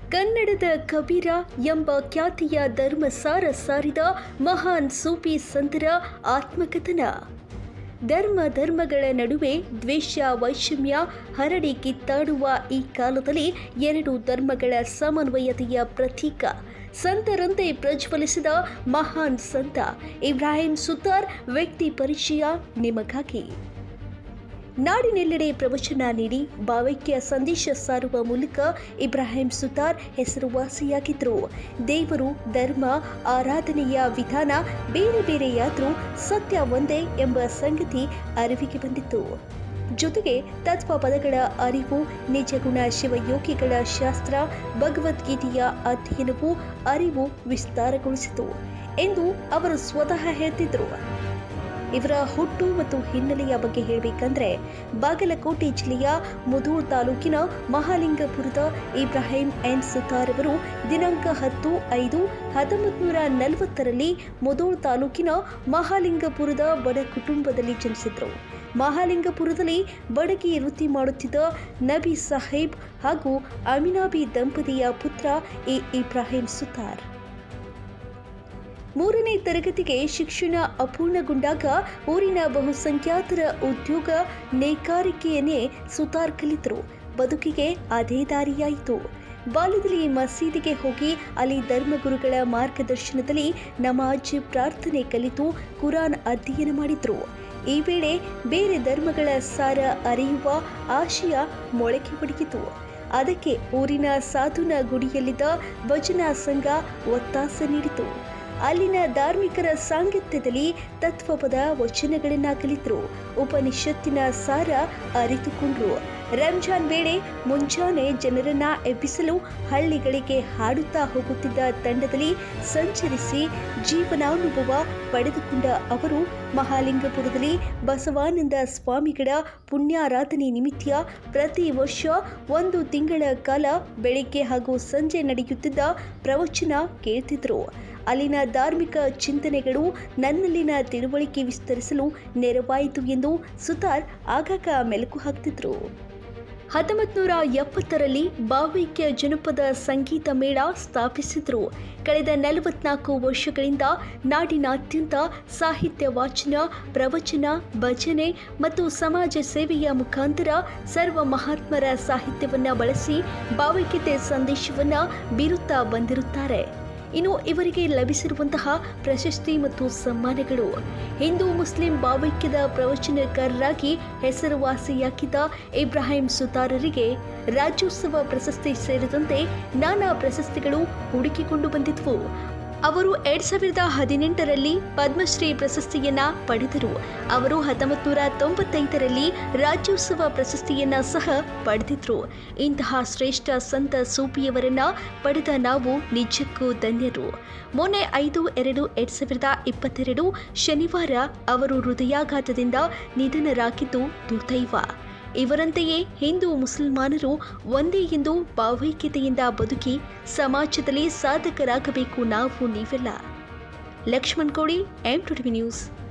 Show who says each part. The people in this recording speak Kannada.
Speaker 1: ಕನ್ನಡದ ಕಬೀರ ಎಂಬ ಖ್ಯಾತಿಯ ಧರ್ಮಸಾರ ಸಾರಿದ ಮಹಾನ್ ಸೂಫಿ ಸಂತರ ಆತ್ಮಕಥನ ಧರ್ಮ ಧರ್ಮಗಳ ನಡುವೆ ದ್ವೇಷ ವೈಷಮ್ಯ ಹರಡಿ ಕಿತ್ತಾಡುವ ಈ ಕಾಲದಲ್ಲಿ ಎರಡು ಧರ್ಮಗಳ ಸಮನ್ವಯತೆಯ ಪ್ರತೀಕ ಸಂತರಂತೆ ಪ್ರಜ್ವಲಿಸಿದ ಮಹಾನ್ ಸಂತ ಇಬ್ರಾಹಿಂ ಸುತಾರ್ ವ್ಯಕ್ತಿ ಪರಿಚಯ ನಿಮಗಾಗಿ ನಾಡಿನೆಲ್ಲೆಡೆ ಪ್ರವಚನ ನೀಡಿ ಭಾವೈಕ್ಯ ಸಂದೇಶ ಸಾರುವ ಮೂಲಕ ಇಬ್ರಾಹಿಂ ಸುತಾರ್ ಹೆಸರುವಾಸಿಯಾಗಿದ್ದರು ದೇವರು ಧರ್ಮ ಆರಾಧನೆಯ ವಿಧಾನ ಬೇರೆ ಬೇರೆಯಾದರೂ ಸತ್ಯ ಒಂದೇ ಎಂಬ ಸಂಗತಿ ಅರಿವಿಗೆ ಬಂದಿತ್ತು ಜೊತೆಗೆ ತತ್ವ ಪದಗಳ ಅರಿವು ನಿಜಗುಣ ಶಿವಯೋಗಿಗಳ ಶಾಸ್ತ್ರ ಭಗವದ್ಗೀತೆಯ ಅಧ್ಯಯನವು ಅರಿವು ವಿಸ್ತಾರಗೊಳಿಸಿತು ಎಂದು ಅವರು ಸ್ವತಃ ಹೇಳ್ತಿದ್ರು ಇವರ ಹುಟ್ಟು ಮತ್ತು ಹಿನ್ನೆಲೆಯ ಬಗ್ಗೆ ಹೇಳಬೇಕಂದ್ರೆ ಬಾಗಲಕೋಟೆ ಜಿಲ್ಲೆಯ ಮುಧೋಳ್ ತಾಲೂಕಿನ ಮಹಾಲಿಂಗಪುರದ ಇಬ್ರಾಹಿಂ ಎನ್ ಸುತಾರ್ ಅವರು ದಿನಾಂಕ ಹತ್ತು ಐದು ಹತ್ತೊಂಬತ್ತು ನೂರ ನಲವತ್ತರಲ್ಲಿ ಮುಧೋಳ್ ತಾಲೂಕಿನ ಮಹಾಲಿಂಗಪುರದ ಬಡ ಕುಟುಂಬದಲ್ಲಿ ಜನಿಸಿದ್ರು ಮಹಾಲಿಂಗಪುರದಲ್ಲಿ ಬಡಗಿ ವೃತ್ತಿ ಮಾಡುತ್ತಿದ್ದ ನಬಿ ಸಾಹೇಬ್ ಹಾಗೂ ಅಮಿನಾಬಿ ದಂಪತಿಯ ಪುತ್ರ ಎ ಇಬ್ರಾಹಿಂ ಸುತಾರ್ ಮೂರನೇ ತರಗತಿಗೆ ಶಿಕ್ಷಣ ಅಪೂರ್ಣಗೊಂಡಾಗ ಊರಿನ ಬಹುಸಂಖ್ಯಾತರ ಉದ್ಯೋಗ ನೇಕಾರಿಕೆಯನ್ನೇ ಸುತಾರ್ ಕಲಿತರು ಬದುಕಿಗೆ ಅದೇ ದಾರಿಯಾಯಿತು ಬಾಲ್ಯದಲ್ಲಿ ಮಸೀದಿಗೆ ಹೋಗಿ ಅಲ್ಲಿ ಧರ್ಮಗುರುಗಳ ಮಾರ್ಗದರ್ಶನದಲ್ಲಿ ನಮಾಜ್ ಪ್ರಾರ್ಥನೆ ಕಲಿತು ಕುರಾನ್ ಅಧ್ಯಯನ ಮಾಡಿದ್ರು ಈ ವೇಳೆ ಬೇರೆ ಧರ್ಮಗಳ ಸಾರ ಅರಿಯುವ ಆಶಯ ಮೊಳಕೆ ಹೊಡೆಯಿತು ಅದಕ್ಕೆ ಊರಿನ ಸಾಧುನ ಗುಡಿಯಲ್ಲಿದ್ದ ಭಜನಾ ಸಂಘ ಒತ್ತಾಸ ನೀಡಿತು ಅಲ್ಲಿನ ಧಾರ್ಮಿಕರ ಸಾಂಗತ್ಯದಲ್ಲಿ ತತ್ವಪದ ವಚನಗಳನ್ನ ಕಲಿತರು ಉಪನಿಷತ್ತಿನ ಸಾರ ಅರಿತುಕೊಂಡ್ರು ರಂಜಾನ್ ವೇಳೆ ಮುಂಜಾನೆ ಜನರನ್ನ ಎಬ್ಬಿಸಲು ಹಳ್ಳಿಗಳಿಗೆ ಹಾಡುತ್ತಾ ಹೋಗುತ್ತಿದ್ದ ತಂಡದಲ್ಲಿ ಸಂಚರಿಸಿ ಜೀವನಾನುಭವ ಪಡೆದುಕೊಂಡ ಅವರು ಮಹಾಲಿಂಗಪುರದಲ್ಲಿ ಬಸವಾನಂದ ಸ್ವಾಮಿಗಳ ಪುಣ್ಯಾರಾಧನೆ ನಿಮಿತ್ತ ಪ್ರತಿ ವರ್ಷ ಒಂದು ತಿಂಗಳ ಕಾಲ ಬೆಳಿಗ್ಗೆ ಹಾಗೂ ಸಂಜೆ ನಡೆಯುತ್ತಿದ್ದ ಪ್ರವಚನ ಕೇಳ್ತಿದ್ರು ಅಲ್ಲಿನ ಧಾರ್ಮಿಕ ಚಿಂತನೆಗಳು ನನ್ನಲ್ಲಿನ ತಿಳುವಳಿಕೆ ವಿಸ್ತರಿಸಲು ನೆರವಾಯಿತು ಎಂದು ಸುತಾರ್ ಆಗಾಗ ಮೆಲುಕು ಹಾಕ್ತಿದ್ರು ಹತ್ತೊಂಬತ್ತು ನೂರ ಎಪ್ಪತ್ತರಲ್ಲಿ ಭಾವೈಕ್ಯ ಜನಪದ ಸಂಗೀತ ಮೇಳ ಸ್ಥಾಪಿಸಿದ್ರು ಕಳೆದ ನಲವತ್ನಾಲ್ಕು ವರ್ಷಗಳಿಂದ ನಾಡಿನಾದ್ಯಂತ ಸಾಹಿತ್ಯ ವಾಚನ ಪ್ರವಚನ ಭಜನೆ ಮತ್ತು ಸಮಾಜ ಸೇವೆಯ ಮುಖಾಂತರ ಸರ್ವ ಮಹಾತ್ಮರ ಸಾಹಿತ್ಯವನ್ನ ಬಳಸಿ ಭಾವೈಕ್ಯತೆ ಸಂದೇಶವನ್ನ ಬೀರುತ್ತಾ ಬಂದಿರುತ್ತಾರೆ ಇನ್ನು ಇವರಿಗೆ ಲಭಿಸಿರುವಂತಹ ಪ್ರಶಸ್ತಿ ಮತ್ತು ಸನ್ಮಾನಗಳು ಹಿಂದೂ ಮುಸ್ಲಿಂ ಭಾವೈಕ್ಯದ ಪ್ರವಚನಕಾರರಾಗಿ ಹೆಸರುವಾಸಿಯಾಗಿದ್ದ ಇಬ್ರಾಹಿಂ ಸುತಾರರಿಗೆ ರಾಜ್ಯೋತ್ಸವ ಪ್ರಶಸ್ತಿ ಸೇರಿದಂತೆ ನಾನಾ ಪ್ರಶಸ್ತಿಗಳು ಹುಡುಕಿಕೊಂಡು ಬಂದಿದ್ವು ಅವರು ಎರಡ್ ಸಾವಿರದ ಹದಿನೆಂಟರಲ್ಲಿ ಪದ್ಮಶ್ರೀ ಪ್ರಶಸ್ತಿಯನ್ನ ಪಡೆದರು ಅವರು ಹತ್ತೊಂಬತ್ತು ನೂರ ತೊಂಬತ್ತೈದರಲ್ಲಿ ರಾಜ್ಯೋತ್ಸವ ಪ್ರಶಸ್ತಿಯನ್ನ ಸಹ ಪಡೆದಿದ್ರು ಇಂತಹ ಶ್ರೇಷ್ಠ ಸಂತ ಸೂಪಿಯವರನ್ನ ಪಡೆದ ನಾವು ನಿಜಕ್ಕೂ ಧನ್ಯರು ಮೊನ್ನೆ ಐದು ಎರಡು ಎರಡ್ ಸಾವಿರದ ಇಪ್ಪತ್ತೆರಡು ಶನಿವಾರ ಅವರು ಹೃದಯಾಘಾತದಿಂದ ನಿಧನರಾಗಿದ್ದು ದುರ್ದೈವ ಇವರಂತೆಯೇ ಹಿಂದೂ ಮುಸಲ್ಮಾನರು ಒಂದೇ ಎಂದು ಭಾವೈಕ್ಯತೆಯಿಂದ ಬದುಕಿ ಸಮಾಜದಲ್ಲಿ ಸಾಧಕರಾಗಬೇಕು ನಾವು ನೀವೆಲ್ಲ Laxman Kodi M two news